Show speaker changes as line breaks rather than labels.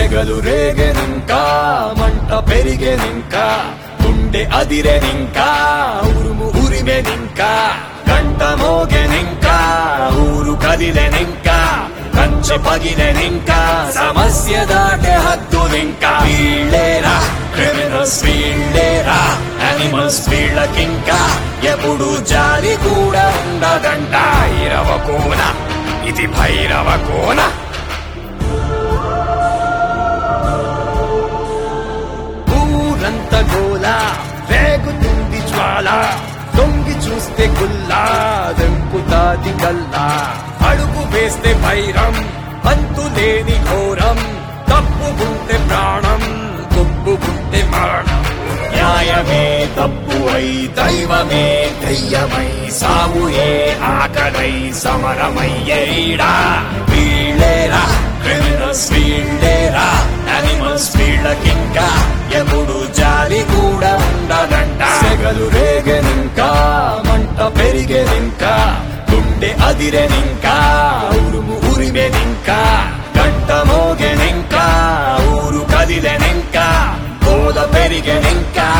సెగలు రేగెనింకా మంట పెరిగెనింకా గుండె అదిరెనింకా ఉరుము ఉరిమెనింకా గంట మోగెనింకా ఊరు కదిలెనింకా కంచె పగిలెనింకా సమస్య దాటే హద్దునింకా వీళ్ళేరా క్రిమినల్స్ వీళ్ళేరా అనిమల్స్ వీళ్ళకింకా ఎప్పుడు జాలి కూడా ఉండదంట భైరవ కోన ఇది భైరవ కోన ఊరంత గోల రేగుతుంది జ్వాల దొంగి చూస్తే గుల్లా దెంపుతాది కల్లా అడుగు వేస్తే భైరం అంతు లేని ఘోరం తప్పుకుంటే ప్రాణం కొప్పుకుంటే మరణం న్యాయమే తప్పు అయి దైవమే దయ్యమై సావుయే ఆకలై సమరమయ్యేడా వీళ్ళేరా క్రిమినల్స్ వీళ్ళేరా అనిమల్స్ వీళ్ళకింకా ఎప్పుడు జాలి కూడా ఉండదంట సెగలు రేగెనింకా మంట పెరిగెనింకా గుండె అదిరెనింకా ఉరుము ఉరిమెనింకా గంట మోగెనింకా ఊరు కదిలెనింకా కోద పెరిగెనింకా